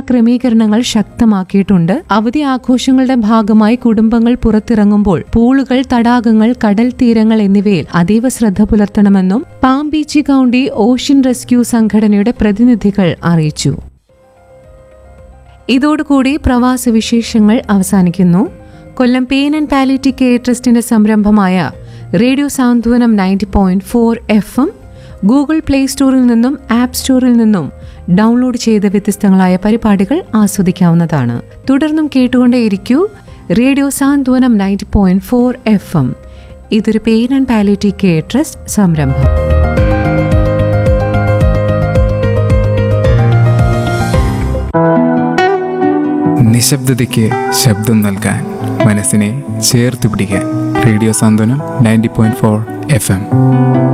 ക്രമീകരണങ്ങൾ ശക്തമാക്കിയിട്ടുണ്ട് അവധി ആഘോഷങ്ങളുടെ ഭാഗമായി കുടുംബങ്ങൾ പുറത്തിറങ്ങുമ്പോൾ പൂളുകൾ തടാകങ്ങൾ കടൽ തീരങ്ങൾ എന്നിവയിൽ അതീവ ശ്രദ്ധ പുലർത്തണമെന്നും Palm Beach County Ocean Rescue സംഘടനയുടെ പ്രതിനിധികൾ അറിയിച്ചു ഇതോടുകൂടി പ്രവാസ വിശേഷങ്ങൾ അവസാനിക്കുന്നു Kollam pain and palliative care ട്രസ്റ്റിന്റെ സംരംഭമായ radio Santhwanam ninety point four F M Google Play സ്റ്റോറിൽ നിന്നും ആപ്പ് സ്റ്റോറിൽ നിന്നും ഡൗൺലോഡ് ചെയ്ത വ്യത്യസ്തങ്ങളായ പരിപാടികൾ ആസ്വദിക്കാവുന്നതാണ് തുടർന്നും കേട്ടുകൊണ്ടേയിരിക്കൂ radio Santhwanam ninety point four F M ഇതൊരു pain and palliative care trust സംരംഭം നിശബ്ദതയ്ക്ക് ശബ്ദം നൽകാൻ മനസ്സിനെ ചേർത്ത് പിടിക്കാൻ radio Santhwanam ninety point four F M